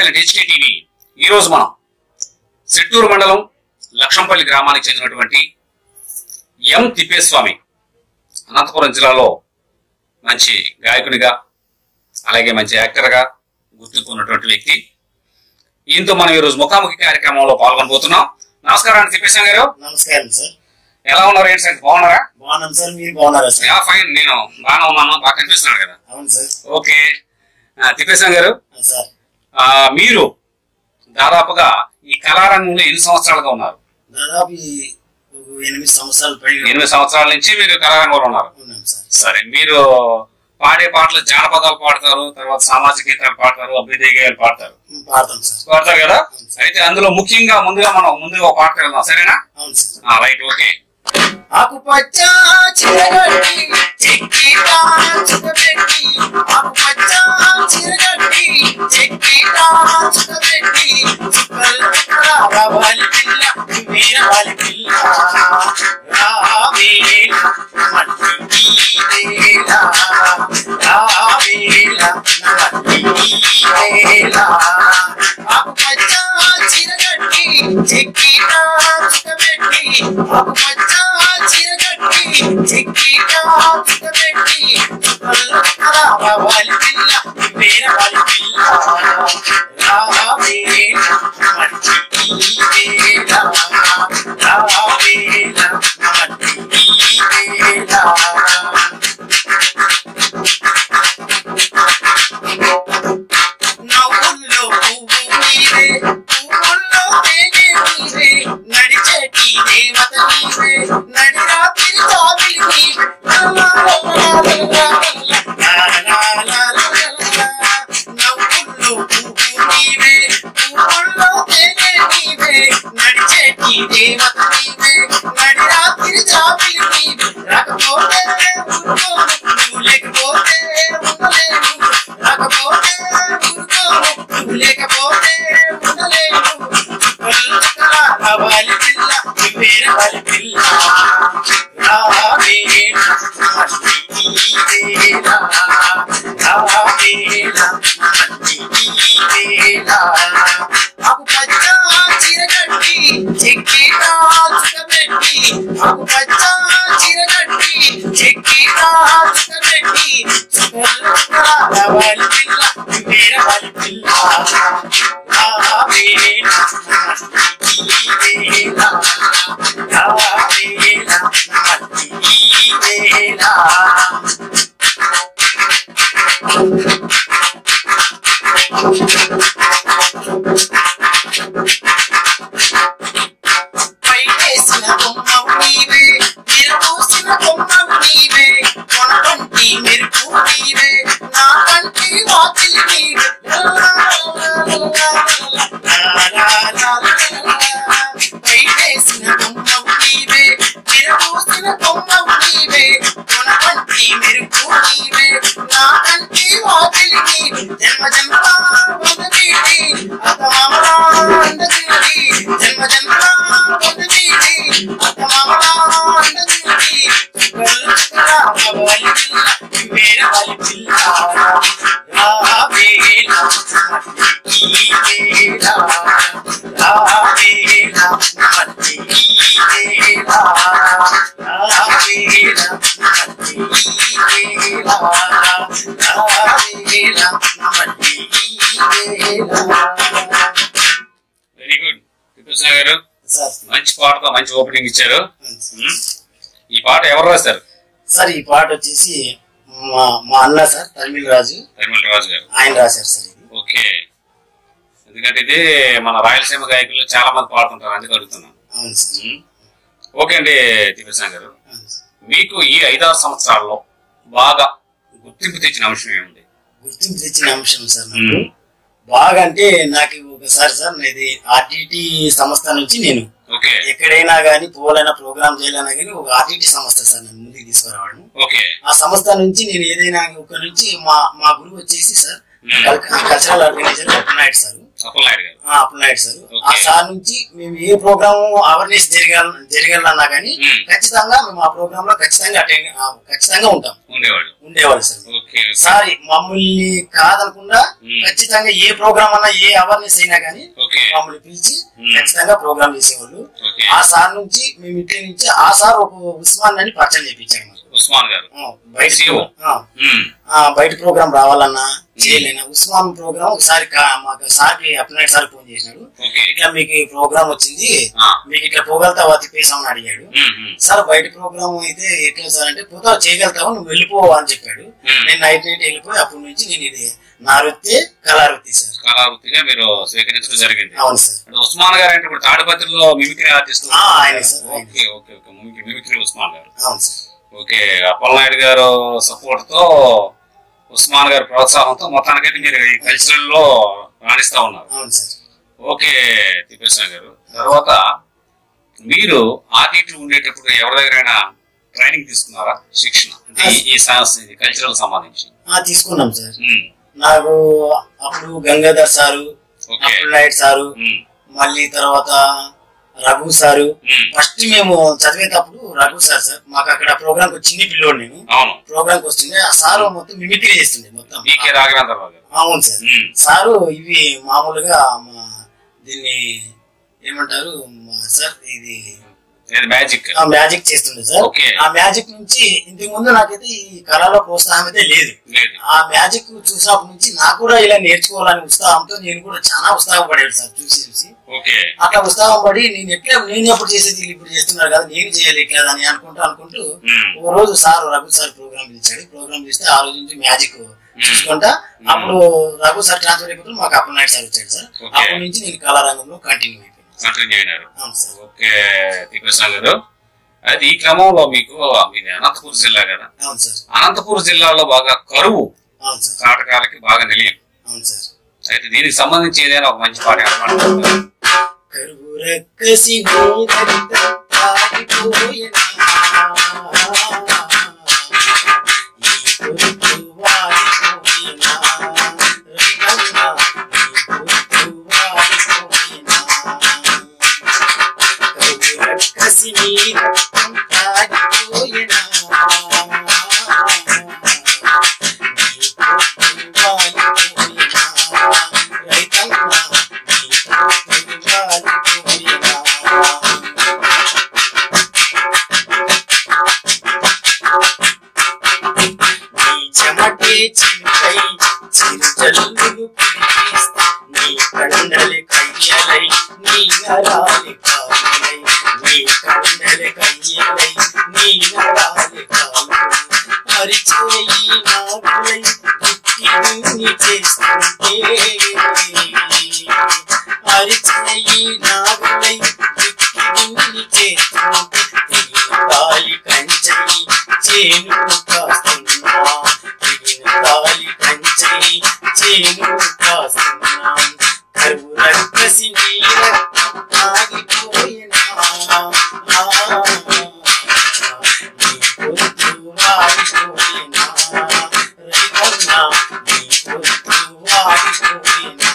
Talent HK TV ఈ రోజు మనం సెట్టూరు మండలం లక్షంపల్లి గ్రామానికి చెందినటువంటి ఎం తిప్పేస్వామి అనంతపురం జిల్లాలో మంచి గాయకునిగా అలాగే మంచి యాక్టర్గా గుర్తుకున్నటువంటి వ్యక్తి ఈయనతో మనం ఈరోజు ముఖాముఖి కార్యక్రమంలో పాల్గొనబోతున్నాం నమస్కారం అండి తిప్పేశ్వరం గారు నమస్కారం సార్ ఎలా ఉన్నారు ఏంటి సార్ బాగున్నారా బాగున్నాను సార్ మీరు బాగున్నారా సార్ యా ఫైన్ నేను బాగా ఉన్నాను బాగా కనిపిస్తున్నాను కదా అవును సార్ ఓకే ఆ, తిప్పేశ్వరం గారు ఆ, సార్ ఆ, మీరు దాదాపుగా ఈ కళారంగంలో ఎన్ని సంవత్సరాలుగా ఉన్నారు దాదాపు ఈ ఒక ఎనిమిది సంవత్సరాలు పైన ఎనిమిది సంవత్సరాల నుంచి మీరు కళారంగంలో ఉన్నారు ఉన్నాం సార్ సరే మీరు పాడే పాటలు జానపదాలు పాడతారు తర్వాత సామాజిక గీతాలు పాడతారు అభ్యుదయ గేయాలు పాడతారు ఉం, పాడతాం సార్ పాడతారు కదా అయితే అందులో ముఖ్యంగా ముందుగా మనం ముందుగా ఒక పాట వెళ్దాం సరేనా అవును సార్ రైట్ ఓకే ఆకుపచ్చ చిరగట్టి చెక్కి చుట్టబెట్టి ఆకుపచ్చ చిరగట్టి చెక్కి చుట్టబెట్టి చుక్కలు రావాలి పిల్ల వేర వాలి పిల్ల రావేల మట్టి వేల రావేల మట్టి వేల ఆకుపచ్చ చిరగట్టి చెక్కి చుట్టబెట్టి ఆకుపచ్చ చిరగట్టి చెక్కి చుట్టబెట్టి రావాలి పిల్ల వేర వాలి పిల్ల రావేల మట్టి వేల రావేల మట్టి వేల నవ్వుల్లో పువ్వు నీవే పువ్వుల్లో తేనె నీవే నడిచేటి దేవత నీవే నడి రాత్రి జాబిలి నీవే లా లా లా లా లా లా లా లా లా. నవ్వుల్లో పువ్వు నీవే పువ్వుల్లో తేనె నీవే నడిచేటి దేవత నీవే నడి రాత్రి జాబిలి నీవే రాకపోతే ఊరుకోను నువ్వు లేకపోతే ఉండలేను రాకపోతే ఊరుకోను నువ్వు లేకపోతే ఉండలేను రావాలి పిల్ల వేరే వాళ్ళ పిల్ల రావేల మట్టి వేల రావేల మట్టి వేల ఆకు పచ్చ చిరగట్టి చెక్కి చుట్టబెట్టి ఆకు పచ్చ చిరగట్టి చెక్కి చుట్టబెట్టి రావాలి పిల్ల వేరే వాళ్ళ పిల్ల రావేల మట్టి వేల రావేల మట్టి వేల పైటేసిన బొమ్మవు నీవే విరబూసిన బొమ్మవు నీవే కొనకంటి మెరుపు నీవే నా కంటి వాకిలి నీవే పైటేసిన బొమ్మవు నీవే విరబూసిన బొమ్మవు నీవే కొనకంటి మెరుపు నీవే నా కంటి వాకిలి నీవే జన్మ జన్మ వందనీటి అతమామరా అందజీవి జన్మ జన్మ వందనీటి అతమామరా అందజీవి రావాలి పిల్ల వేరే వాళ్ళ పిల్ల రావేల మట్టి వేల రావేల మట్టి వేల రావేల మట్టి వేల రావేల మట్టి వేల వెరీ గుడ్ తిప్పేశ్వరం గారు సార్ మంచి పాటతో మంచి ఓపెనింగ్ ఇచ్చారు ఉమ్. ఈ పాట ఎవరు రాశారు సార్ ఈ పాట వచ్చేసి మా మా అన్న సార్ తమిళ రాజు నిర్మల్ రాజు గారు ఆయన రాశారు సార్ ఇది ఓకే ఎందుకంటే ఇది మన రాయలసీమ గాయకులు చాలా మంది పాడుతుంటారు అందుకే అడుగుతున్నాను అవును సార్ ఉమ్. ఓకే అండి తిప్పేశ్వరం గారు అవును సార్. మీకు ఈ ఐదారు సంవత్సరాల్లో బాగా గుర్తింపు తెచ్చిన అంశం ఏముంది గుర్తింపు తెచ్చిన అంశం సార్ నాకు ఉమ్. బాగా అంటే నాకు ఒకసారి సార్ ఇది ఆర్టీటీ సంస్థ నుంచి నేను ఓకే ఎక్కడైనా కానీ పోవాలైనా ప్రోగ్రామ్ చేయాలన్నా కానీ ఒక ఆర్టీటీ సంస్థ సార్ నేను ముందుకు తీసుకురావడం ఓకే ఆ సంస్థ నుంచి నేను ఏదైనా ఒక నుంచి మా మా గురువు వచ్చేసి సార్ ఉమ్. Cultural organiser Naidu sir Appalanaidu garu ఆ, అప్పలనాయుడు సార్ ఆ Okay. సార్ నుంచి మేము ఏ ప్రోగ్రామ్ అవేర్నెస్ జరగాల జరగాలన్నా కానీ Hmm. ఖచ్చితంగా మేము ఆ ప్రోగ్రామ్ లో ఖచ్చితంగా అటెండ్ ఖచ్చితంగా ఉంటాం ఉండేవాళ్ళు ఉండేవాళ్ళు సార్ ఓకే సార్ మమ్మల్ని కాదనకుండా Hmm. ఖచ్చితంగా ఏ ప్రోగ్రామ్ అన్నా ఏ అవేర్నెస్ అయినా కానీ ఓకే మమ్మల్ని పిలిచి Hmm. ఖచ్చితంగా ప్రోగ్రామ్ చేసేవాళ్ళు ఓకే ఆ సార్ నుంచి మేము ఇంటి నుంచి ఆ సార్ ఒక ఉస్మాన్ అని పరిచయం చేయించాడు మాకు ఉస్మాన్ గారు ఆ, బయట CEO. ఆ, ఉమ్, ఆ, బయట ప్రోగ్రామ్ రావాలన్నా చేయలేనా ఉస్మాన్ ప్రోగ్రామ్ ఒకసారి కా- మాకు సార్కి అప్లైట్ సార్ ఫోన్ చేసినాడు ఓకే ఇట్లా మీకు ఈ ప్రోగ్రామ్ వచ్చింది ఆ, మీకు ఇట్లా పోగలుగుతావా తిప్పేసామని అడిగాడు ఉమ్, ఉమ్, సార్ బయట ప్రోగ్రామ్ అయితే ఎట్లా సార్ అంటే పోతావు చేయగలుగుతావు నువ్వు వెళ్ళిపో అని చెప్పాడు Hmm. నేను నైట్ నైట్ వెళ్ళిపోయి అప్పటి నుంచి నేను ఇది నా వృత్తి కళావృత్తి సార్ కళావృత్తిగా మీరు స్వీకరించడం జరిగింది అవును సార్ అంటే ఉస్మాన్ గారు అంటే ఇప్పుడు తాడిపత్రిలో మిమిక్రీ ఆర్టిస్ట్ ఆ, ఆయనే సార్, ఆయనే. Okay okay okay mimicry mimicry Usman garu అవును సార్ ఓకే అప్పలనాయుడు గారు సపోర్ట్ తో ఉస్మాన్ గారి ప్రోత్సాహంతో మొత్తానికైతే మీరు ఈ కల్చరల్ లో రాణిస్తా ఉన్నారు అవును సార్ ఓకే తిప్పేశ్వర గారు తర్వాత మీరు ఆర్టీటీ ఉండేటప్పుడు ఎవరి దగ్గరైనా ట్రైనింగ్ తీసుకున్నారా శిక్షణ అంటే ఈ- ఈ కల్చరల్ సంబంధించి ఆ, తీసుకున్నాం సార్ ఉమ్, నాకు అప్పుడు గంగాధర్ సారు ఓకే అప్పుడు నాయుడు సారు ఉమ్, మళ్ళీ తర్వాత రఘు సారు ఉమ్, ఫస్ట్ మేము చదివేటప్పుడు రఘు సార్ సార్ మాకు అక్కడ ప్రోగ్రామ్ చిన్న పిల్లోడు నేను అవును ప్రోగ్రామ్ కి వస్తుండే ఆ సారు మొత్తం మిమిక్రీ చేస్తుండే మొత్తం బీకే రాఘవేంద్రరావు గారు అవును సార్ ఉమ్, సారు ఇవి మామూలుగా మా దీన్ని ఏమంటారు మా సార్ ఇది ఇది మ్యాజిక్ ఆ మ్యాజిక్ చేస్తుండే సార్ ఓకే. ఆ మ్యాజిక్ నుంచి ఇంతకు ముందు నాకైతే ఈ కళలో ప్రోత్సాహం అయితే లేదు లేదు ఆ మ్యాజిక్ చూసినప్పటి నుంచి నాకు కూడా ఇలా నేర్చుకోవాలని ఉత్సాహంతో నేను కూడా చాలా ఉత్సాహపడేది సార్ చూసి చూసి ఓకే అట్లా ఉత్సాహం పడి నేను ఎట్లా నేను ఎప్పుడు చేసేది వీళ్ళు ఇప్పుడు చేస్తున్నారు కదా నేను చేయాలి ఇట్లా అని అనుకుంటూ అనుకుంటూ ఉమ్, ఓ రోజు సార్ రఘు సార్ ప్రోగ్రామ్ పిలిచాడు ప్రోగ్రామ్ చేస్తే ఆ రోజు నుంచి మ్యాజిక్ చూసుకుంటా అప్పుడు రఘు సార్ ట్రాన్స్ఫర్ అయిపోతే మాకు అప్పుడు నైట్ సార్ వచ్చాడు సార్ Okay. అప్పటి నుంచి నేను కళారంగంలో కంటిన్యూ అయిపోయాను కంటిన్యూ అయినారు అవును సార్ ఓకే తిప్పేశ్వర గారు అయితే ఈ క్రమంలో మీకు మీది అనంతపూర్ జిల్లా కదా అవును సార్ అనంతపూర్ జిల్లాలో బాగా కరువు అవును సార్ కాటకాలకి బాగా నిలియం అవును సార్ అయితే దీనికి సంబంధించి ఏదైనా ఒక మంచి పాట ఏర్పాటు కరువు రక్కసి నీరంత తాగిపోయెనా. ఈ కొడుకు వాడిపోయినా. రంగన్నా, ఈ కొడుకు వాడిపోయినా. కరువు రక్కసి నీరంత తాగిపోయెనా. ఈ కొడుకు వాడిపోయినా. రైతన్నా, ఈ కొడుకు వాడిపోయినా. నీ చెమటే చింతై చిరుజల్లులు కురిపిస్తా నీ కండలి కయ్యలై నీ నరాలి కాలులై నీ కండలి కయ్యలై నీ నరాలి కాలులై పరిచయి నాగులై పుట్టి దున్ని చేస్తుంటే పరిచయి నాగులై పుట్టి దున్ని చేస్తుంటే తెగిన గాలి కంచయి చేను కాస్తున్నా తెగిన గాలి కంచయి చేను కాస్తున్నా కరువు రక్కసి నీ రక్తం ఆగిపోయినా నీ పొద్దు వాడిపోయినా రైతన్నా నీ పొద్దు వాడిపోయినా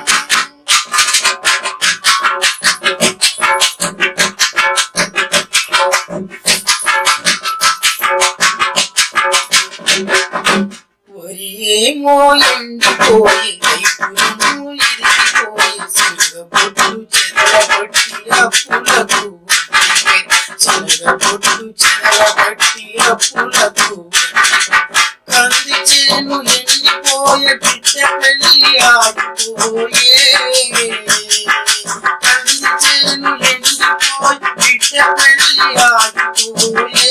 వరి ఏమో ఎండిపోయి రైతులను ఇరిగిపోయి శనగబొట్లు చెదలబట్టి అప్పులకు శనగబొట్లు చెదలబట్టి అప్పులకు కంది చేను ఎండిపోయే బిడ్డ పెళ్లి ఆగిపోయే కంది చేను ఎండిపోయి బిడ్డ పెళ్లి ఆగిపోయే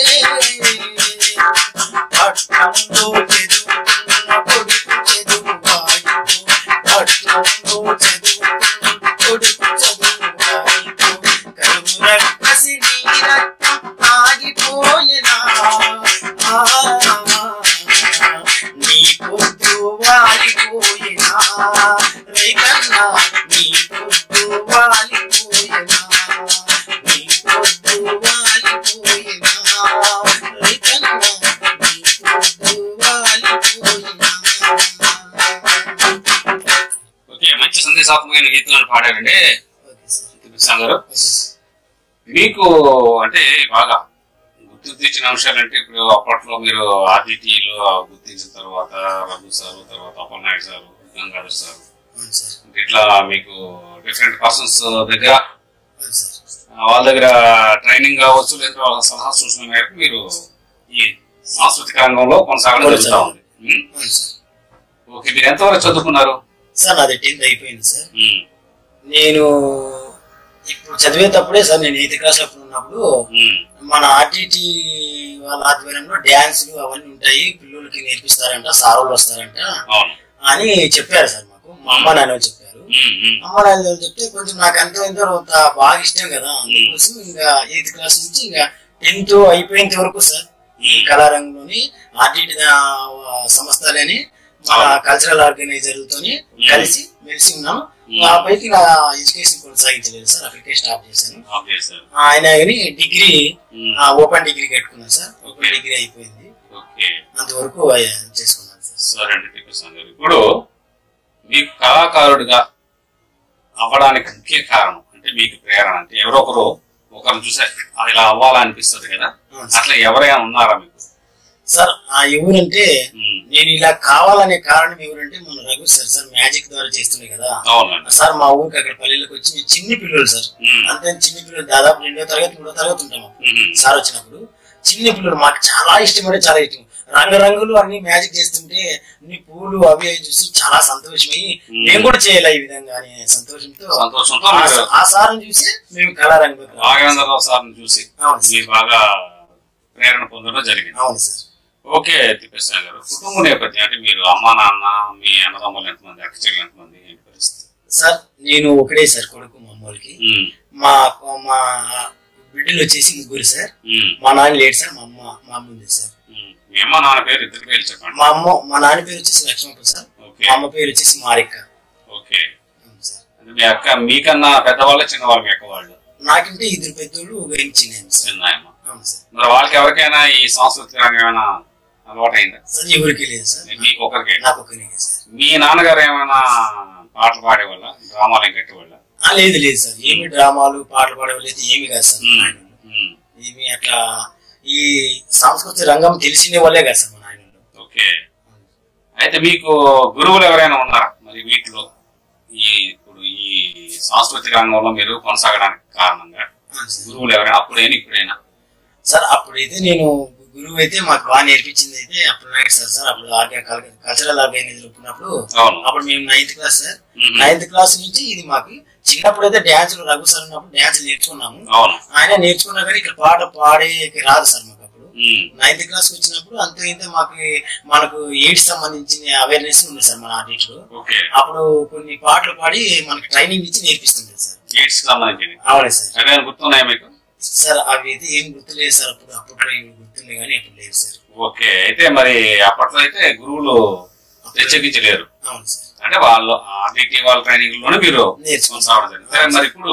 పట్నంలో చదువుతున్న కొడుకు చదువువాడికు పట్నంలో చదువుతున్న కొడుకు చదువువాడికు కరువు రక్కసి నీ రక్తం ఆగిపోయినా ఆ, నీ పొద్దు వాడిపోయినా రైతన్నా నీ పొద్దు దేశాత్మకమైన గీతాలను పాడారండి ఓకే సార్ తిప్పేశ్వర గారు ఓకే సార్. మీకు అంటే బాగా గుర్తు తెచ్చిన అంశాలు అంటే ఇప్పుడు అప్పట్లో మీరు ఆర్డిటీలో గుర్తించిన తర్వాత రఘు సారు తర్వాత అప్పలనాయుడు సారు గంగాధర్ సారు అవును సార్ ఇట్లా మీకు డిఫరెంట్ పర్సన్స్ దగ్గర అవును సార్ ఆ, వాళ్ళ దగ్గర ట్రైనింగ్ కావచ్చు లేదా వాళ్ళ సలహా సూచన మేరకు మీరు ఈ సాంస్కృతిక రంగంలో కొనసాగడం జరుగుతూ ఉంది ఉమ్. అవును సార్ ఓకే మీరు ఎంతవరకు చదువుకున్నారు సార్ నాది టెన్త్ అయిపోయింది సార్ ఉమ్. నేను ఇప్పుడు చదివేటప్పుడే సార్ నేను ఎయిత్ క్లాస్ అప్పుడు ఉన్నప్పుడు ఉమ్. మన ఆర్టీటీ వాళ్ళ ఆధ్వర్యంలో డ్యాన్సులు అవన్నీ ఉంటాయి పిల్లలకి నేర్పిస్తారంట సార్ వాళ్ళు వస్తారంట అవును అని చెప్పారు సార్ మాకు మా అమ్మ నాన్న చెప్పారు ఉమ్, ఉమ్. అమ్మ నాన్న చెప్తే కొంచెం నాకు అర్థమైంది తర్వాత బాగా ఇష్టం కదా అందుకోసం ఇంకా ఎయిత్ క్లాస్ నుంచి ఇంకా టెన్త్ అయిపోయేంత వరకు సార్ ఈ కళారంగంలోని ఆర్టీటీ సంస్థలని మన కల్చరల్ ఆర్గనైజర్ తోని కలిసి మెలిసి ఉన్నాను ఆ పైకి నా ఎడ్యుకేషన్ కొనసాగించలేదు సార్ అక్కడికే స్టాప్ చేశాను ఓకే సార్ ఆయన కానీ డిగ్రీ ఉమ్. ఓపెన్ డిగ్రీ కట్టుకున్నాను సార్ ఓపెన్ డిగ్రీ అయిపోయింది ఓకే అంతవరకు ఆ, చేసుకున్నాను సార్ సరే అండి తిప్పేశ్వర గారు ఇప్పుడు మీకు కళాకారుడిగా అవ్వడానికి ముఖ్య కారణం అంటే మీకు ప్రేరణ అంటే ఎవరో ఒకరు ఒకరిని చూసే "ఆ, ఇలా అవ్వాలనిపిస్తుంది కదా అవును సార్. అట్లా ఎవరైనా ఉన్నారా మీకు సార్ ఆ ఎవరంటే ఉమ్. నేను ఇలా కావాలనే కారణం ఎవరంటే మన రఘు సార్ సార్ మ్యాజిక్ ద్వారా చేస్తుండే కదా అవునండి సార్ మా ఊరికి అక్కడ పల్లెలకు వచ్చి మేము చిన్ని పిల్లలు సార్ ఉమ్. అంతే చిన్ని పిల్లలు దాదాపు రెండో తరగతి మూడో తరగతి ఉంటాము ఉమ్. సార్ వచ్చినప్పుడు చిన్ని పిల్లలు మాకు చాలా ఇష్టం అంటే చాలా ఇష్టం రంగురంగులు అన్ని మ్యాజిక్ చేస్తుంటే అన్ని పూలు అవి అవి చూసి చాలా సంతోషమై మేము కూడా చేయాలి ఈ విధంగా అనే సంతోషంతో సంతోషంతో ఆ మీరు సా- ఆ సార్ని చూసి మేము కళారంగం రాఘవేంద్రరావు సార్ని చూసి అవును సార్ మీరు బాగా ప్రేరణ పొందడం జరిగింది అవును సార్ ఓకే తిప్పేశ్వర గారు కుటుంబ నేపథ్యం అంటే మీరు అమ్మా నాన్న మీ అన్నదమ్ములు ఎంతమంది అక్క చెల్లెలు ఎంతమంది ఏంటి పరిస్థితి సార్ నేను ఒకడే సార్ కొడుకు మా అమ్మోళ్ళకి ఉమ్. మా మా బిడ్డలు వచ్చేసి ముగ్గురు సార్ ఉమ్. మా నాన్న లేడు సార్ మా అమ్మ మా అమ్మ ఉంది సార్ ఉమ్. మీ అమ్మ నాన్న పేరు ఇద్దరు పేరు చెప్పండి మా అమ్మ మా నాన్న పేరు వచ్చేసి లక్ష్మణ్ సార్ ఓకే మా అమ్మ పేరు వచ్చేసి మారిక్క ఓకే అవును సార్ అంటే మీ అక్క మీకన్నా పెద్దవాళ్ళ చిన్నవాళ్ళు మీ అక్క వాళ్ళు నాకంటే ఇద్దరు పెద్దోళ్ళు ఒక ఆయన చిన్న ఆయన సార్ చిన్నాయమ్మ అవును సార్ మరి వాళ్ళకి ఎవరికైనా ఈ సాంస్కృతిక రంగం ఏమైనా అలవాటైందా సార్ ఎవరికి లేదు సార్ మీకు ఒకరికి నాకు ఒకరికే సార్ మీ నాన్నగారు ఏమైనా పాటలు పాడేవాళ్ళ డ్రామాలు కట్టేవాళ్ళ ఆ, లేదు లేదు సార్ ఏమి డ్రామాలు పాటలు పాడేవాళ్ళు అయితే ఏమి కాదు సార్ మా నాయనలు ఉమ్. ఏమి అట్లా ఈ సాంస్కృతిక రంగం తెలిసిందే వాళ్ళే కాదు సార్ మా నాయనలు ఓకే అయితే మీకు గురువులు ఎవరైనా ఉన్నారా మరి వీటిలో ఈ ఇప్పుడు ఈ సాంస్కృతిక రంగంలో మీరు కొనసాగడానికి కారణంగా అవును సార్. గురువులు ఎవరైనా అప్పుడైనా ఇప్పుడైనా సార్ అప్పుడైతే నేను గురువు అయితే మాకు బాగా నేర్పించింది అయితే అప్పుడు నాకు సార్ సార్ అప్పుడు ఆర్గా కల్చరల్ ఆర్గనైజర్ ఉన్నప్పుడు అవును అప్పుడు మేము నైన్త్ క్లాస్ సార్ ఉమ్. నైన్త్ క్లాస్ నుంచి ఇది మాకు చిన్నప్పుడు అయితే డ్యాన్స్ రఘు సార్ ఉన్నప్పుడు డ్యాన్స్ నేర్చుకున్నాము అవును ఆయన నేర్చుకున్నా కానీ ఇక్కడ పాట పాడే రాదు సార్ మాకు అప్పుడు ఉమ్. నైన్త్ క్లాస్ వచ్చినప్పుడు అంత ఇంత మాకు మనకు ఎయిడ్స్ సంబంధించిన అవేర్నెస్ ఉంది సార్ మన ఆర్టిస్ట్ లో ఓకే అప్పుడు కొన్ని పాటలు పాడి మనకి ట్రైనింగ్ ఇచ్చి నేర్పిస్తుంది సార్ ఎయిడ్స్ కి సంబంధించింది అవును సార్ అదే గుర్తున్నాయా మీకు సార్ అవి అయితే ఏం గుర్తులేదు సార్ అప్పుడు అప్పట్లో ఏమి గుర్తున్నాయి కానీ అప్పుడు లేదు సార్ ఓకే అయితే మరి అప్పట్లో అయితే గురువులు ప్రత్యేకించలేరు అవును సార్ అంటే వాళ్ళు ఆర్డిటి వాళ్ళ ట్రైనింగ్ లోనే మీరు నేర్చుకున్నాం కొనసాగడం జరిగింది సరే మరి ఇప్పుడు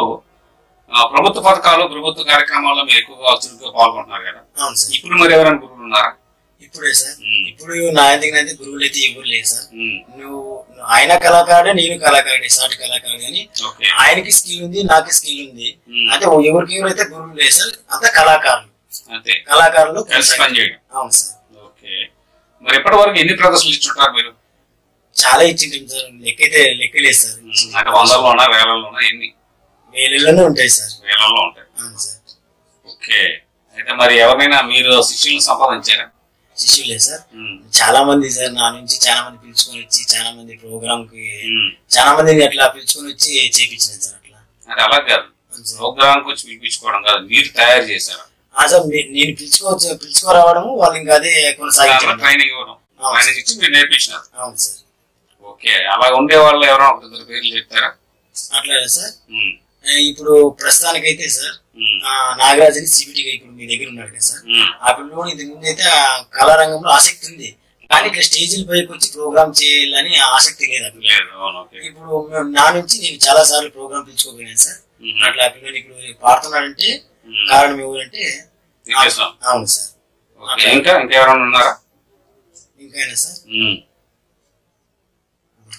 ఆ, ప్రభుత్వ పథకాలు ప్రభుత్వ కార్యక్రమాల్లో మీరు ఎక్కువగా చురుగ్గా పాల్గొంటున్నారు కదా అవును సార్ ఇప్పుడు మరి ఎవరైనా గురువులు ఉన్నారా ఇప్పుడే సార్ ఉమ్. ఇప్పుడు నా దగ్గర అయితే గురువులు అయితే ఎవరు లేదు సార్ ఉమ్. నువ్వు నువ్వు ఆయన కళాకారుడే నేను కళాకారుడే సాటి కళాకారుడు అని ఓకే ఆయనకి స్కిల్ ఉంది నాకు స్కిల్ ఉంది ఉమ్. అంటే ఎవరికి ఎవరైతే గురువులు లేదు సార్ అంతా కళాకారులు అంతే కళాకారులు కలిసి పనిచేయడం అవును సార్ ఓకే మరి ఎప్పటి వరకు ఎన్ని ప్రదర్శనలు ఇచ్చుంటారు మీరు చాలా ఇచ్చింటాం సార్ లెక్కైతే లెక్కలేదు సార్ అంటే వందల్లోనా వేలల్లోనా ఎన్ని వేలలోనే ఉంటాయి సార్ వేలల్లో ఉంటాయి అవును సార్ ఓకే అయితే మరి ఎవరినైనా మీరు శిష్యులను సంపాదించారా శిష్యులే సార్ ఉమ్. చాలా మంది సార్ నా నుంచి చాలా మంది పిలుచుకొని వచ్చి చాలా మంది ప్రోగ్రామ్ కి ఉమ్. చాలా మందిని అట్లా పిలుచుకొని వచ్చి చేపించినారు సార్ అట్లా అంటే అలా కాదు అవును సార్. ప్రోగ్రామ్ వచ్చి పిలిపించుకోవడం కాదు మీరు తయారు చేశారా ఆ సార్ నే- నేను పిలుచుకోవచ్చు పిలుచుకోరావడము వాళ్ళు ఇంకా అదే కొనసాగించడం ట్రైనింగ్ ఇవ్వడం అవును. ట్రైనింగ్ ఇచ్చి మీరు నేర్పించినారు అవును సార్ ఓకే అలా ఉండే వాళ్ళు ఎవరైనా ఒక ఇద్దరు పేర్లు చెప్తారా అట్లా సార్ ఉమ్. ఆ, ఇప్పుడు ప్రస్తుతానికైతే సార్ ఉమ్. ఆ, నాగరాజ్ అని సిబిటిగా ఇప్పుడు మీ దగ్గర ఉన్నాడు కదా సార్ ఉమ్. ఆ పిల్లలు ఇంతకు ముందు అయితే ఆ కళారంగంలో ఆసక్తి ఉంది కానీ ఇట్లా స్టేజీల పైకి వచ్చి ప్రోగ్రామ్ చేయాలని ఆసక్తి లేదు ఆ పిల్ల లేదు అవును ఓకే ఇప్పుడు మేము నా నుంచి నేను చాలా సార్లు ప్రోగ్రామ్ పిలుచుకోపోయినాను సార్ ఉమ్. అట్లా ఆ పిల్లలు ఇప్పుడు పాడుతున్నాడంటే ఉమ్. కారణం ఎవరంటే తీసేసాం. అవును సార్ ఓకే ఇంకా ఇంకెవరైనా ఉన్నారా ఇంకైనా సార్ ఉమ్.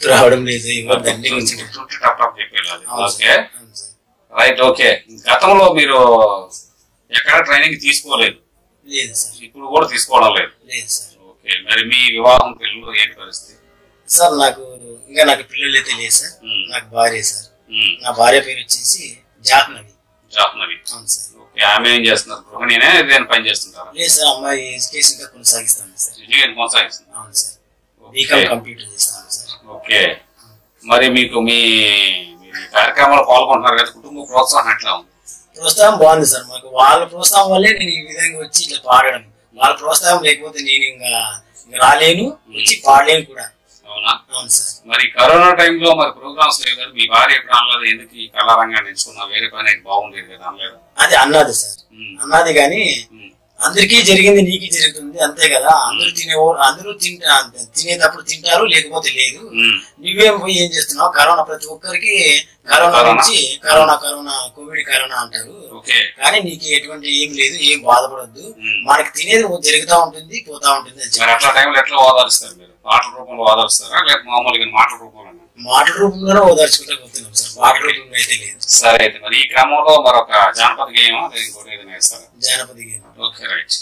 గుర్తు రావడం లేదు ఎవరు దండి గురించి గుర్తుంటే టప్ టప్ చెప్పేయాలి అవును ఓకే సార్. అవును సార్. రైట్ ఓకే గతంలో మీరు ఎక్కడ ట్రైనింగ్ తీసుకోలేదు లేదు సార్ ఇప్పుడు కూడా తీసుకోవడం లేదు లేదు సార్ ఓకే మరి మీ వివాహం పిల్లలు ఏంటి పరిస్థితి సార్ నాకు ఇంకా నాకు పిల్లలు అయితే లేదు సార్ మ్మ్. నాకు భార్య సార్ ఉమ్, నా భార్య పేరు వచ్చేసి జాహ్నవి జాహ్నవి అవును సార్ ఓకే ఆమె ఏం చేస్తున్నారు గృహిణినే దేని పని చేస్తుంటారా లేదు సార్ అమ్మాయి ఎడ్యుకేషన్ గా కొనసాగిస్తాను సార్ ఎడ్యుకేషన్ కొనసాగిస్తుంది అవును సార్ ఓకే. బీకామ్ కంప్యూటర్ చేస్తాను సార్ ఓకే మరి మీకు మీ మీరు ఈ కార్యక్రమంలో పాల్గొంటున్నారు కదా కుటుంబ ప్రోత్సాహం ఎట్లా ఉంది ప్రోత్సాహం బాగుంది సార్ మాకు వాళ్ళ ప్రోత్సాహం వల్లే నేను ఈ విధంగా వచ్చి ఇట్లా పాడడం వాళ్ళ ప్రోత్సాహం లేకపోతే నేను ఇంకా ఇంకా రాలేను వచ్చి పాడలేను కూడా అవునా అవును సార్ మరి కరోనా టైంలో మరి ప్రోగ్రామ్స్ లేవు కదా మీ భార్య ఎప్పుడు అనలేదు ఎందుకు ఈ కళారంగాన్ని ఎంచుకున్నా వేరే పని అయితే బాగుండేది కదా అనలేదు అది అన్నది సార్ ఉమ్, అన్నది కానీ ఉమ్, అందరికీ జరిగింది నీకు జరుగుతుంది అంతే కదా అందరూ తినే అందరూ తింటా తినేటప్పుడు తింటారు లేకపోతే లేదు ఉమ్, నువ్వేం పోయి ఏం చేస్తున్నావు కరోనా ప్రతి ఒక్కరికి కరోనా కరోనా? నుంచి కరోనా కరోనా కోవిడ్ కరోనా అంటారు ఓకే కానీ నీకు ఎటువంటి ఏం లేదు ఏం బాధపడద్దు ఉమ్. మనకి తినేది జరుగుతూ ఉంటుంది పోతా ఉంటుంది అని మరి చెప్పి. అట్లా టైంలో ఎట్లా ఓదారుస్తారు మీరు పాటల రూపంలో ఓదారుస్తారా లేక మామూలుగా మాటల రూపంలో మాటల రూపంలోనే ఓదార్చుకుంటూ పోతున్నాం సార్ మాటల రూపంలో అయితే లేదు సరే అయితే మరి ఈ క్రమంలో మరొక జానపద గేయం లేదా ఇంకోటి ఏదైనా వేస్తారా జానపది గేయం. ఓకే రైట్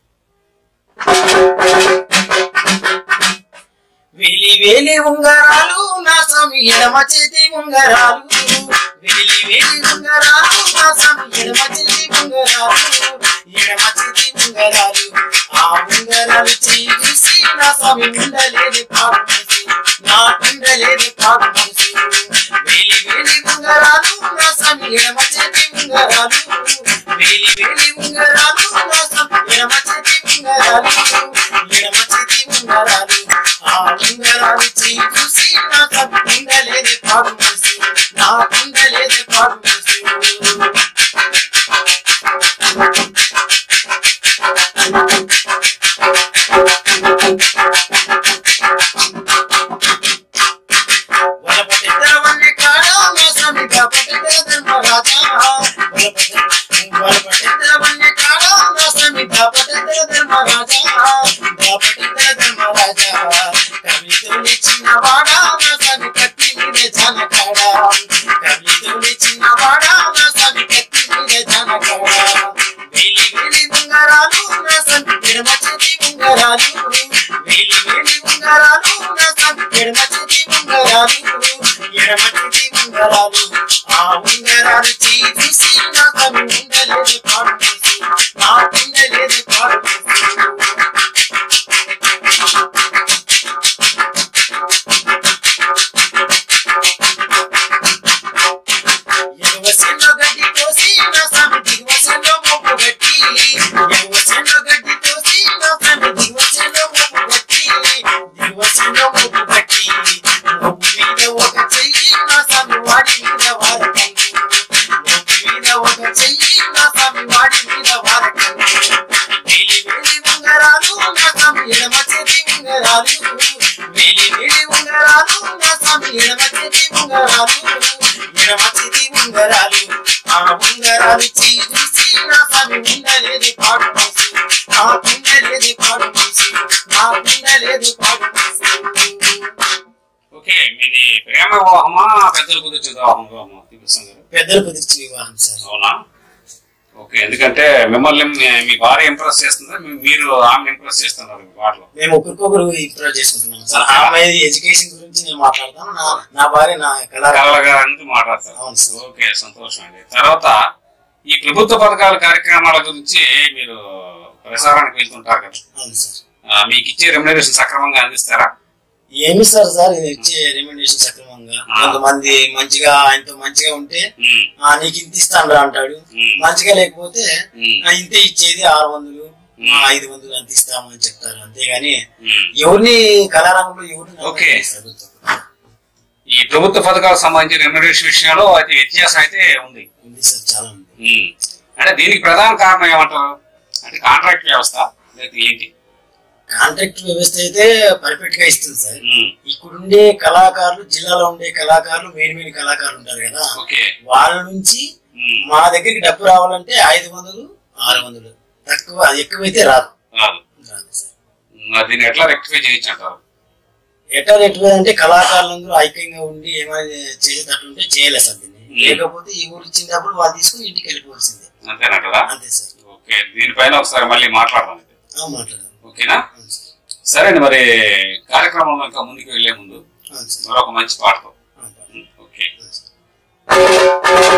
వేలి వేలి ఉంగరాలు నా స్వామి ఎడమ చేతి ఉంగరాలు వేలి వేలి ఉంగరాలు నా స్వామి ఎడమ చేతి ఉంగరాలు ఎడమ చేతి ఉంగరాలు ఆ ఉంగరాలు చూసి నా స్వామి ఉండలేదు పాడు మనసు నా ఉండలేదు పాడు మనసు వేలి వేలి ఉంగరాలు నా స్వామి ఎడమ చేతి ఉంగరాలు వేలి వేలి ఉంగరాలు నా స్వామి ఎడమ చేతి ఉంగరాలు ఎడమ చేతి ఉంగరాలు ఆ ఉంగరాలు చూసి నా స్వామి ఉండలేదు పాడు మనసు నా ఉండలేదు పాడు మనసు వలపటెద్దరవన్నె కాడా నా స్వామి దాపటెద్దర ధర్మరాజా వలపటెద్దరవన్నె కాడా నా స్వామి దాపటెద్దర ధర్మరాజా దాపటెద్దర ధర్మరాజా కవితోని చిన్నవాడా నా స్వామి కత్తి మీద జానకాడా కవితోని చిన్నవాడా నా స్వామి కత్తి మీద జానకాడా వేలి వేలి ఉంగరాలు నా స్వామి ఎడమ చేతి ఉంగరాలు వేలి వేలి ఉంగరాలు నా స్వామి ఎడమ చేతి ఉంగరాలు ఎడమ చేతి ఉంగరాలు ఆ ఉంగరాలు చూసి నా స్వామి ఉండలేదు పాడు చేసి నా ఉండలేదు పాడు ఎగువసెల్లో గడ్డి కోసి నా స్వామి దిగువసెల్లో మోపు గట్టి ఎగువసెల్లో గడ్డి కోసి నా స్వామి దిగువసెల్లో మోపు గట్టి దిగువసెల్లో మోపు గట్టి మోపు మీద ఒక చెయ్యి నా స్వామి వాడి మీద వారకండి మోపు మీద ఒక చెయ్యి నా స్వామి వాడి మీద వారకండి వేలి వేలి ఉంగరాలు నా స్వామి ఎడమ చేతి ఉంగరాలు వేలి వేలి ఉంగరాలు నా స్వామి ఎడమ చేతి ఉంగరాలు ఎడమ చేతి ఉంగరాలు ఆ ఉంగరాలు చూసి నా స్వామి ఉండలేదు పాడు మనసు నా ఉండలేదు పాడు మనసు నా ఉండలేదు పాడు మనసు ఓకే మీది ప్రేమ వివాహమా పెద్దలు కుదిర్చే వివాహమా తెలుసు గారు పెద్దలు కుదిర్చి వివాహం సార్ అవునా ఓకే ఎందుకంటే మిమ్మల్ని మీ- మీ భార్య ఇంప్రెస్ చేస్తుందా మీ- మీరు ఆమె ఇంప్రెస్ చేస్తున్నారు మీ పాటలో మేము ఒకరికొకరు ఇంప్రూవ్ చేసుకుంటున్నాం సార్ ఆమె ఎడ్యుకేషన్ గురించి నేను మాట్లాడతాను నా నా భార్య నా కళా కలగా అనేది మాట్లాడతారు అవును సార్ ఓకే సంతోషం అండి తర్వాత ఈ ప్రభుత్వ పథకాల కార్యక్రమాల గురించి మీరు ప్రసారానికి వెళ్తుంటారు కదా అవును సార్ ఆ, మీకు ఇచ్చే రెమ్యునరేషన్ సక్రమంగా అందిస్తారా ఏమి సార్ సార్ ఇది వచ్చే రెమ్యునేషన్ సక్రమంగా ఆ. కొంతమంది మంచిగా ఆయనతో మంచిగా ఉంటే ఉమ్, ఆ నీకు ఇంత ఇస్తాను రా అంటాడు ఉమ్, మంచిగా లేకపోతే ఉమ్, ఆ, ఇంతే ఇచ్చేది ఆరు వందలు ఉమ్. ఆ, ఐదు వందలు అంత ఇస్తామని చెప్తారు అంతేగాని ఉమ్. ఎవరిని కళారంగంలో ఎవరిని ఓకే. ప్రభుత్వం ఈ ప్రభుత్వ పథకాలకు సంబంధించిన రెమ్యునరేషన్ విషయంలో అయితే వ్యత్యాసం అయితే ఉంది ఉంది సార్ చాలా ఉంది ఉమ్. అంటే దీనికి ప్రధాన కారణం ఏమంటారు అంటే కాంట్రాక్ట్ వ్యవస్థ లేదా ఏంటి కాంట్రాక్ట్ వ్యవస్థ అయితే పర్ఫెక్ట్ గా ఇస్తుంది సార్ ఉమ్, ఇక్కడుండే కళాకారులు జిల్లాలో ఉండే కళాకారులు మెయిన్ మెయిన్ కళాకారులు ఉంటారు కదా ఓకే వాళ్ళ నుంచి ఉమ్, మా దగ్గరికి డబ్బు రావాలంటే ఐదు వందలు ఆరు వందలు తక్కువ అది ఎక్కువైతే రాదు రాదు రాదు సార్ మరి దీన్ని ఎట్లా రెక్టిఫై చేయొచ్చు అంటారు ఎట్లా ఎట్లా అంటే కళాకారులందరూ ఐక్యంగా ఉండి ఏమైనా చేసేటట్టుంటే చేయలేదు సార్ దీన్ని లేకపోతే ఈ ఊరు ఇచ్చినప్పుడు వాళ్ళు తీసుకుని ఇంటికి వెళ్ళిపోవాల్సిందే అంతేనంటారా అంతే సార్ ఓకే దీనిపైన ఒకసారి మళ్ళీ మాట్లాడదాం ఇది. ఆ, మాట్లాడారు ఓకేనా అవును సార్ సరే అండి మరి కార్యక్రమంలో ఇంకా ముందుకు వెళ్లే ముందు అవును సార్ మరొక మంచి పాటతో అవును సార్. ఉం, ఓకే అవును సార్.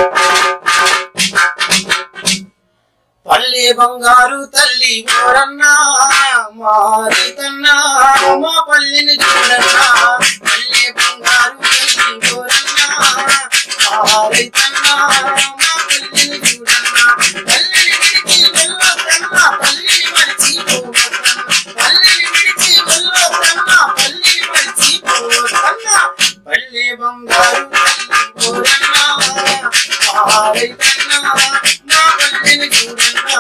పల్లె బంగారు తల్లి ఓరన్నా మాది తన్నా మా పల్లెని చూడన్నా పల్లె బంగారు తల్లి ఓరన్నా మాది తన్నా మా పల్లెని చూడన్నా పల్లెని విడిచి వెళ్ళొద్దన్నా పల్లెని మరిచి పోవద్దన్నా పల్లెని విడిచి వెళ్ళొద్దన్నా పల్లెని మరిచి పోవద్దన్నా పల్లె బంగారు తల్లి ఓరన్నా మాది తన్నా మా పల్లెని చూడన్నా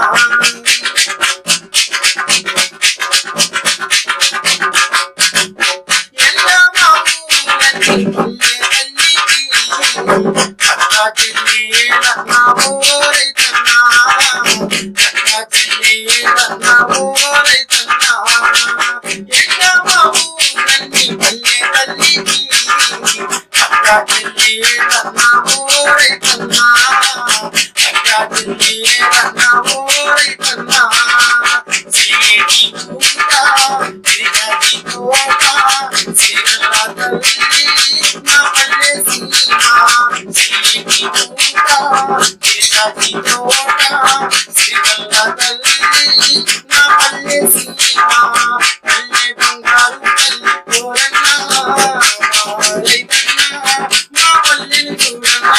ఎల్ల బాబు నన్ను పల్లె తల్లికి అక్క చెల్లి నన్న ఓరైతన్నా అక్క చెల్లి నన్న ఓరైతన్నా ఎల్ల బాబు నన్ను పల్లె తల్లికి అక్క చెల్లి నన్న ఓరైతన్నా అక్క చెల్లి నన్న ఓరైతన్నా సిరి పూట సిరి తోట సిరల తల్లి నా పల్లె సీమా సిరి పూట సిరి తోట సిరల తల్లి నా పల్లె సీమా పల్లె బంగారు తల్లి కోరన్నా మారైతన్నా మా పల్లెని చూడన్నా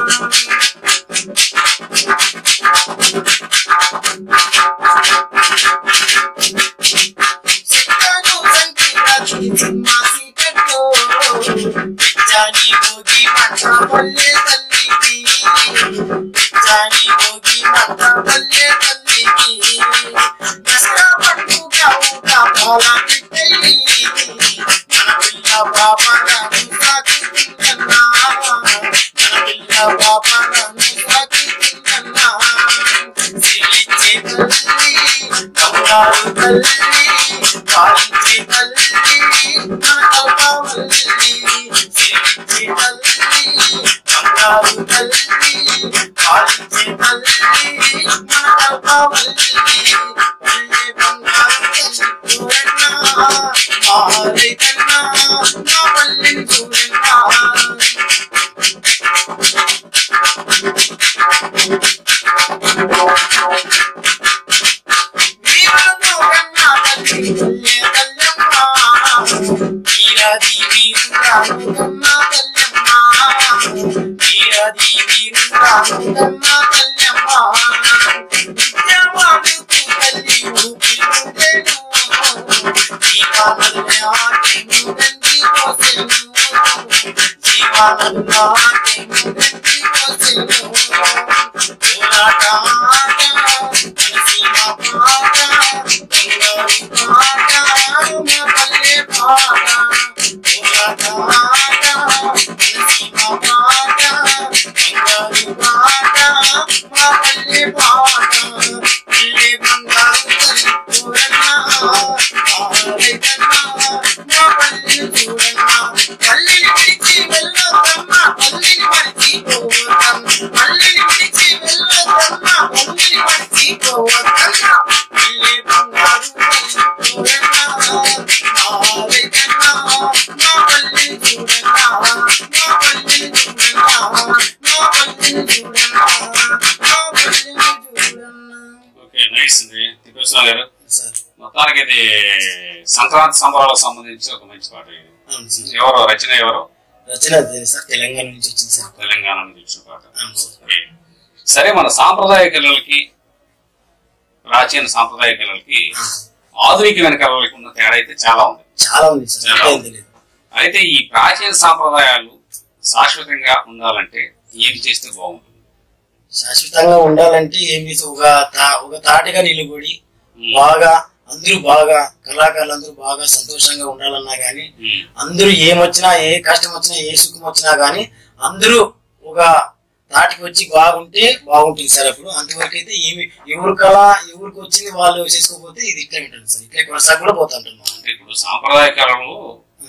చెక్కను సంకిరాజు మాసి కట్టో పిచ్చాని భోగి మంట పల్లె తల్లికి పిచ్చాని భోగి మంట పల్లె తల్లికి దసరా పండుగ ఊట పాల పిట్టయి మన పిల్ల బాబలను సాకుతుందన్నా మన పిల్ల బాబలను సాకుతుందన్నా సిరిచ్చే తల్లి బంగారు తల్లి పాలించే తల్లి మన కల్పవల్లి సిరిచ్చే తల్లి బంగారు తల్లి పాలించే తల్లి మన కల్పవల్లి పల్లె బంగారు తల్లి చూడన్నా మారైతన్నా నా పల్లెని చూడన్నా వీరులను కన్నా తల్లి పల్లె తల్లమ్మ వీరాది వీరురాను కన్నా తల్లమ్మ వీరాది వీరురాను కన్నా తల్లమ్మ విద్యావాడుకు తల్లి ఊపిరుడెను జీవానల్లి ఆటెను నంది పోసెను జీవానల్లి ఆటెను నంది పోసెను పోరాట ఆట మనసీమ పాట బంగారు పాట మా పల్లె పాట పోరాట ఆట మనసీమ పాట బంగారు పాట మా పల్లె పాట పల్లె బంగారు తల్లి చూడన్నా ఆరైతన్నా మా పల్లెని చూడన్నా పల్లెని విడిచి వెళ్ళొద్దమ్మా పల్లెని మరిచి పోవద్దమ్మా పల్లెని విడిచి వెళ్ళొద్దమ్మా పల్లెని మరిచి పోవద్దమ్మా పల్లె బంగారు తల్లి చూడన్నా ఆరైతన్నా మా పల్లెని చూడన్నా మా పల్లెని చూడన్నా మా పల్లెని చూడన్నా మా పల్లెని చూడన్నా ఓకే నైస్ అండి తిప్పేశ్వర గారు సార్ మొత్తానికి ఇది సంక్రాంతి సంబరాలకు సంబంధించి ఒక మంచి పాట ఇది అవును సార్ ఎవరో రచన ఎవరో రచన అదే సార్ తెలంగాణ నుంచి వచ్చింది సార్ తెలంగాణ నుంచి వచ్చిన పాట అవును సార్ ఓకే. సరే మన సాంప్రదాయ కళలకి ప్రాచీన సాంప్రదాయ కళలకి ఆధునికమైన కళలకి ఉన్న తేడా అయితే చాలా ఉంది చాలా ఉంది సార్ చాలా అంతే తెలియదు అయితే ఈ ప్రాచీన సాంప్రదాయాలు శాశ్వతంగా ఉండాలంటే ఏం చేస్తే బాగుంటుంది శాశ్వతంగా ఉండాలంటే ఏం చేసి ఒక తా- ఒక తాటిగా నిలబడి ఉమ్, బాగా అందరూ బాగా కళాకారులు అందరూ బాగా సంతోషంగా ఉండాలన్నా గానీ ఉమ్, అందరూ ఏమొచ్చినా ఏ కష్టం వచ్చినా ఏ సుఖం వచ్చినా గానీ అందరూ ఒక తాటికి వచ్చి బాగుంటే బాగుంటుంది సార్ అప్పుడు అంతవరకు అయితే ఏమి ఎవరి కళ ఎవరికి వచ్చింది వాళ్ళు చేసుకోకపోతే ఇది ఇట్లా ఉంటుంది సార్ ఇట్లా కొనసాగి కూడా పోతా ఉంటాం మనం. అంటే ఇప్పుడు సాంప్రదాయ కళలు అవును సార్.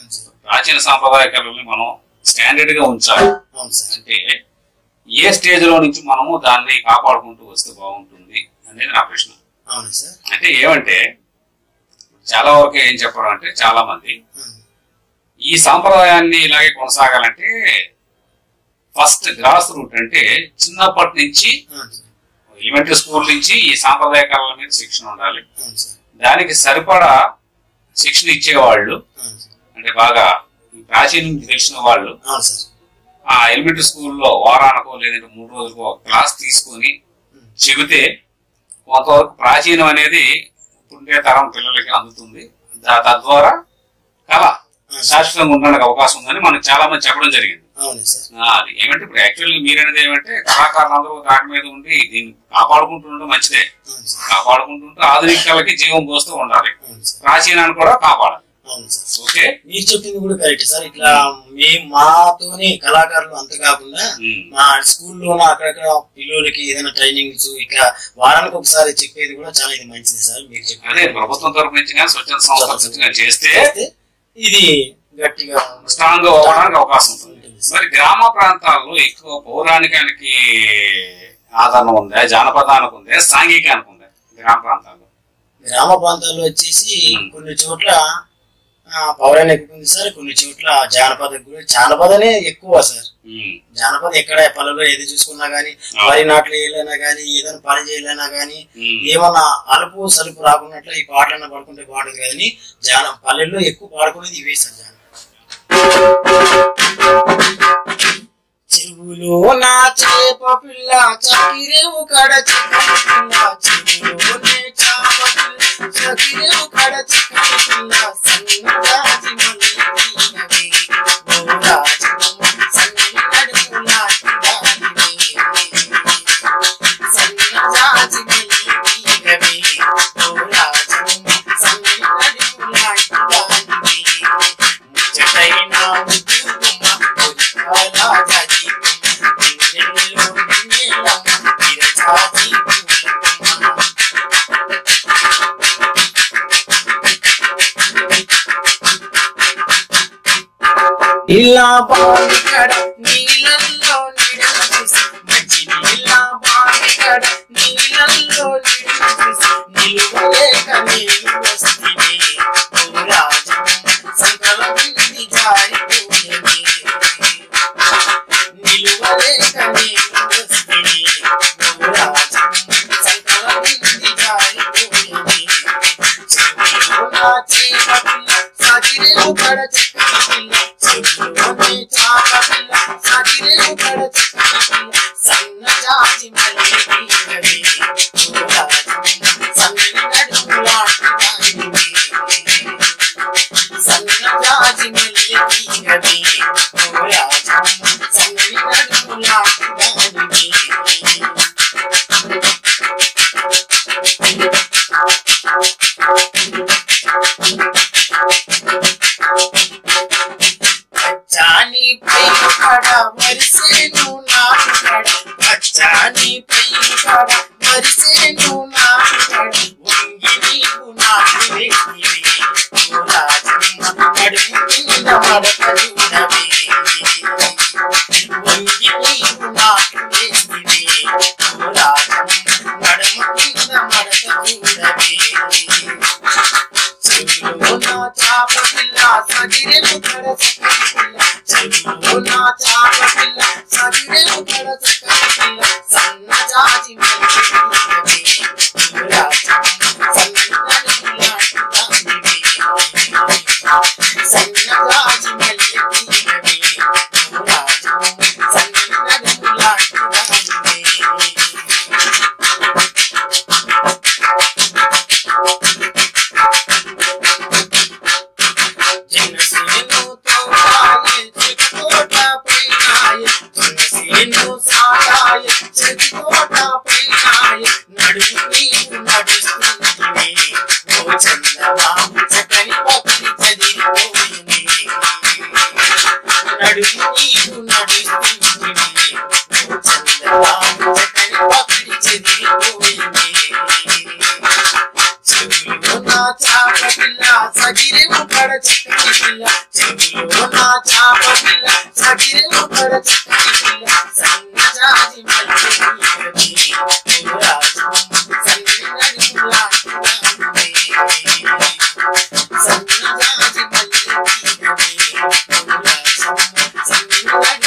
ప్రాచీన సాంప్రదాయ కళల్ని మనం స్టాండర్డ్ గా ఉంచాలి అవును సార్ అంటే ఏ స్టేజ్ లో నుంచి మనము దాన్ని కాపాడుకుంటూ వస్తే బాగుంటుంది అనేది నా ప్రశ్న అవును సార్ అంటే ఏమంటే చాలా వరకు ఏం చెప్పడం అంటే చాలా మంది ఉమ్. ఈ సాంప్రదాయాన్ని ఇలాగే కొనసాగాలంటే ఫస్ట్ గ్రాస్ రూట్ అంటే చిన్నప్పటి నుంచి అవును సార్ ఎలిమెంటరీ స్కూల్ నుంచి ఈ సాంప్రదాయ కళల మీద శిక్షణ ఉండాలి అవును సార్ దానికి సరిపడా శిక్షణ ఇచ్చేవాళ్ళు అవును సార్ అంటే బాగా ఈ ప్రాచీనం తెలిసిన వాళ్ళు అవును సార్ ఆ ఎలిమెంటరీ స్కూల్లో వారానికో లేదంటే మూడు రోజులకో ఒక క్లాస్ తీసుకొని చెబితే కొంతవరకు ప్రాచీనం అనేది ఇప్పుడుండే తరం పిల్లలకి అందుతుంది దా- తద్వారా కళ శాశ్వతంగా ఉండడానికి అవకాశం ఉందని మనకు చాలా మంది చెప్పడం జరిగింది అవును సార్ ఆ, అది ఏమంటే ఇప్పుడు యాక్చువల్లీ మీరనేది ఏమంటే కళాకారులు అందరూ దాటి మీద ఉండి దీన్ని కాపాడుకుంటుండడం మంచిదే అవును సార్ కాపాడుకుంటుంటూ ఆధునిక కళకి జీవం పోస్తూ ఉండాలి అవును సార్ ప్రాచీనాన్ని కూడా కాపాడాలి అవును సార్ ఓకే మీరు చెప్పింది కూడా కరెక్ట్ సార్ ఇట్లా మేము మాతోని కళాకారులు అంత కాకుండా ఉమ్. మా స్కూల్లోనూ అక్కడక్కడ పిల్లలకి ఏదైనా ట్రైనింగ్స్ ఇట్లా వారానికి ఒకసారి చెప్పేది కూడా చాలా ఇది మంచిది సార్ మీరు అదే చెప్పేది ప్రభుత్వం తరపు నుంచి కానీ స్వచ్ఛంద సంస్థల నుంచి కానీ చేస్తే చేస్తే ఇది గట్టిగా స్ట్రాంగ్ గా అవ్వడానికి అవకాశం ఉంటుంది మరి గ్రామ ప్రాంతాల్లో ఎక్కువ పౌరాణికానికి ఆదరణ ఉందా జానపదానికి ఉందా సాంఘికానికి ఉందా గ్రామ ప్రాంతాల్లో గ్రామ ప్రాంతాల్లో వచ్చేసి ఉమ్. కొన్ని చోట్ల ఆ, పౌరాణిక ఉంది సార్ కొన్ని చోట్ల జానపద కూడా జానపదనే ఎక్కువ సార్ ఉమ్. జానపద ఎక్కడ పల్లెలో ఏది చూసుకున్నా గానీ ఆ. వరి నాట్లు వేయాలన్నా గానీ ఏదైనా పని చేయాలన్నా గానీ ఉమ్. ఏమన్నా అలుపు సలుపు రాకున్నట్లు ఈ పాటలన్నా పడుకుంటే బాగుంటుంది కానీ జాన పల్లెల్లో ఎక్కువ పాడుకునేది ఇవే సార్ జాన చెరువులో నా చేప పిల్ల చకిరేవు కడ చిక్కని పిల్ల చెరువులోనే చాప పిల్ల చకిరేవు కడ చిక్కని పిల్ల సన్నజాజి మల్లినవే ఓ రాజమ్మ సన్ననడుము లాంటిదానివే సన్నజాజి మల్లినవే ఓ రాజమ్మ సన్ననడుము లాంటిదానివే ముచ్చటైన ముద్దుగుమ్మ రాజాజీ నిన్నెల్లో నిన్నెలమ్మ విరజాజి పూలమ్మ ఇలా బావి కడ నీళ్ళల్లో నిడమ చూసి మంచి నీళ్ళ బావి కడ నీళ్ళల్లో నిడమ చూసి నిలువలేక నీళ్ళు వస్తుంది ఓ రాజమ్మ సంకల వింది జారిపోయేది నిలువలేక నీళ్ళు వస్తుంది ఓ రాజమ్మ సంకల వింది జారిపోయేది చెరువులో నా చేప పిల్ల సాగిరేవు కడ చిక్కని పిల్ల చెరువులోనే చాప పిల్ల సాగిరేవు కడ చిక్కని పిల్ల సన్నజాజి మల్లె తీగవే ఓ రాజమ్మ సన్నని నడుము లాంటిదానివే సన్నజాజి మల్లె తీగవే ఓ రాజమ్మ సన్నని నడుము లాంటిదానివే పచ్చాని పై కడ మరిసేను నాటు కడ పచ్చాని పై కడ మరిసేను నాటు కడ వంగి నీకు నాటు వేసివి ఓ రాజమ్మ నడుము కింద మడత చూడవే వంగి నీకు నాటు వేసివి ఓ రాజమ్మ నడుము కింద మడత చూడవే చెరువులో నా చాప పిల్ల సగిరెను కడ చక్కని పిల్ల చెరువులో నా చాప పిల్ల సగిరెను కడ చక్కని పిల్ల సన్న జాజి మల్లె తీగవే రాజమ్మ సన్న నడుములాంటి దానివే సన్న జాజి మల్లె తీగవే రాజమ్మ సన్న నడుములాంటి దానివే జనసేను తోడాయి చెక్కోట పైనాయి జనసేను సాడాయి చెక్కోట పైనాయి నడుము నీవు నడుస్తుంటివి ఓ చందమామ చక్కని పక్కని చదివిపోయింది నడుము నీవు నడుస్తుంటివి ఓ చందమామ చక్కని పక్కని చదివిపోయింది చెవులో నా చాప పిల్ల సగిరేవు కడ చిక్కని పిల్ల చెవులో చాప పిల్ల సగిరిలో పడ చక్కని పిల్ల సన్నజాజి మల్లె తీగవే రాజు సన్నని ములాంటి సన్నజాజి మల్లె తీగవే రాజు సన్నని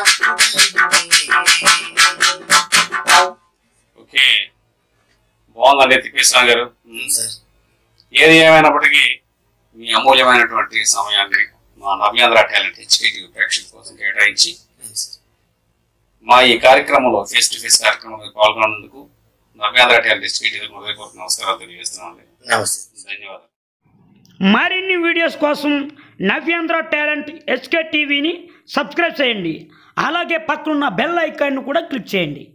ములాంటి ఓకే బాగుందండి తిప్పేశ్వరం గారు సార్ ఏది ఏమైనప్పటికీ మీ అమూల్యమైనటువంటి సమయాన్ని మా నవ్యాంధ్ర టాలెంట్ హెచ్కేటి ప్రేక్షకుల కోసం కేటాయించి మా ఈ కార్యక్రమంలో ఫేస్ టు ఫేస్ కార్యక్రమంలో పాల్గొన్నందుకు నవ్యాంధ్ర టాలెంట్ హెచ్కేటి హృదయపూర్వక నమస్కారాలు తెలియజేస్తున్నామండి నమస్తే ధన్యవాదాలు మరిన్ని వీడియోస్ కోసం నవ్యాంధ్ర టాలెంట్ ఎస్కే టీవీని సబ్స్క్రైబ్ చేయండి అలాగే పక్కనున్న బెల్ ఐకాన్ను కూడా క్లిక్ చేయండి